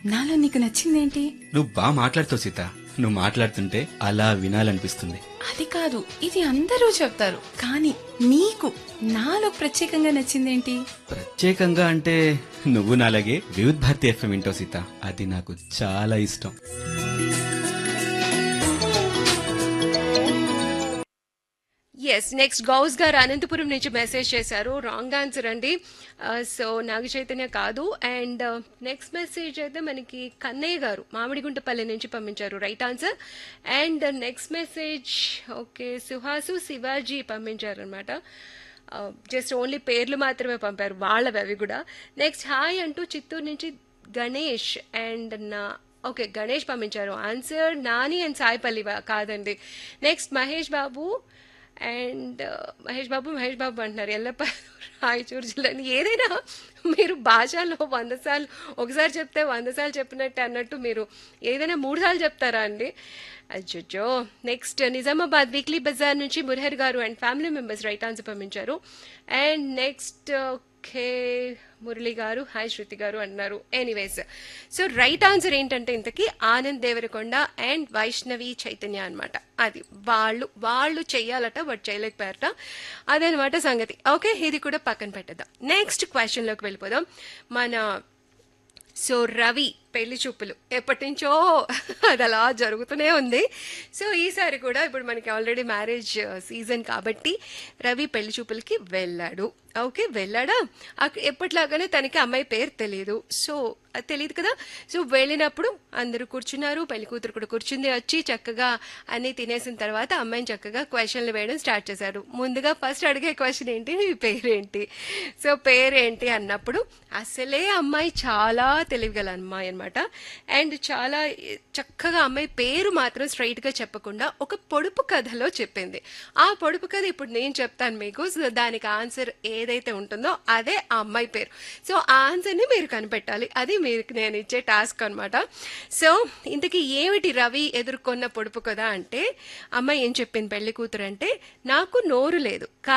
నాలో నీకు నచ్చిందేంటి నువ్వు బాగా మాట్లాడుతావు సీత నువ్వు మాట్లాడుతుంటే అలా వినాలనిపిస్తుంది అది కాదు ఇది అందరూ చెప్తారు కానీ నీకు నాలో ప్రత్యేకంగా నచ్చిందేంటి ప్రత్యేకంగా అంటే నువ్వు నాలాగే వివిధ్ భారతి ఎఫ్ఎం వింటావు సీత అది నాకు చాలా ఇష్టం ఎస్ నెక్స్ట్ గౌస్ గారు అనంతపురం నుంచి మెసేజ్ చేశారు రాంగ్ ఆన్సర్ అండి సో నాగ చైతన్య కాదు అండ్ నెక్స్ట్ మెసేజ్ అయితే మనకి కన్నయ్య గారు మామిడిగుంటపల్లి నుంచి పంపించారు right answer and next message okay Suhas Sivaji పంపించారు అనమాట జస్ట్ ఓన్లీ పేర్లు మాత్రమే పంపారు వాళ్ళవి అవి కూడా నెక్స్ట్ హాయ్ అంటూ చిత్తూరు నుంచి గణేష్ అండ్ నా ఓకే గణేష్ పంపించారు ఆన్సర్ నాని అండ్ సాయిపల్లి వా- కాదండి నెక్స్ట్ మహేష్ బాబు అండ్ మహేష్ బాబు మహేష్ బాబు అంటున్నారు ఎల్లప్ప రాయచూరు జిల్లాని ఏదైనా మీరు భాషలో వంద సార్లు ఒకసారి చెప్తే వంద సార్లు చెప్పినట్టు అన్నట్టు మీరు ఏదైనా మూడు సార్లు చెప్తారా అండి అజ్జో నెక్స్ట్ నిజామాబాద్ వీక్లీ బజార్ నుంచి Murahar garu and family members right answer పంపించారు and next okay Murali garu hi శృతి గారు అన్నారు ఎనీవేస్ సో రైట్ ఆన్సర్ ఏంటంటే ఇంతకీ ఆనంద్ దేవరకొండ అండ్ వైష్ణవి చైతన్య అన్నమాట అది వాళ్ళు వాళ్ళు చెయ్యాలట బట్ చేయలేకపోయారట అదనమాట సంగతి ఓకే ఇది కూడా పక్కన పెట్టేద్దాం నెక్స్ట్ క్వశ్చన్లోకి వెళ్ళిపోదాం మన సో రవి పెళ్లి చూపులు ఎప్పటి నుంచో అది అలా జరుగుతూనే ఉంది సో ఈసారి కూడా ఇప్పుడు మనకి ఆల్రెడీ మ్యారేజ్ సీజన్ కాబట్టి రవి పెళ్లి చూపులకి వెళ్ళాడు ఓకే వెళ్ళాడా అక్కడ ఎప్పటిలాగానే తనకి అమ్మాయి పేరు తెలియదు సో అది తెలియదు కదా సో వెళ్ళినప్పుడు అందరూ కూర్చున్నారు పెళ్లి కూతురు కూడా కూర్చుంది వచ్చి చక్కగా అన్నీ తినేసిన తర్వాత అమ్మాయిని చక్కగా క్వశ్చన్లు వేయడం స్టార్ట్ చేశారు ముందుగా ఫస్ట్ అడిగే క్వశ్చన్ ఏంటి నీ పేరేంటి సో పేరేంటి అన్నప్పుడు అసలే అమ్మాయి చాలా తెలివిగల అమ్మాయి అనమాట అండ్ చాలా చక్కగా అమ్మాయి పేరు మాత్రం straight గా చెప్పకుండా ఒక పొడుపు కథలో చెప్పింది ఆ పొడుపు కథ ఇప్పుడు నేను చెప్తాను మీకు సో దానికి ఆన్సర్ ఏదైతే ఉంటుందో అదే ఆ అమ్మాయి పేరు సో ఆ ఆన్సర్ని మీరు కనిపెట్టాలి అది మీరు నేను ఇచ్చే టాస్క్ అనమాట సో ఇంతకీ ఏమిటి రవి ఎదుర్కొన్న పొడుపు కథ అంటే అమ్మాయి ఏం చెప్పింది పెళ్లి కూతురు అంటే నాకు నోరు లేదు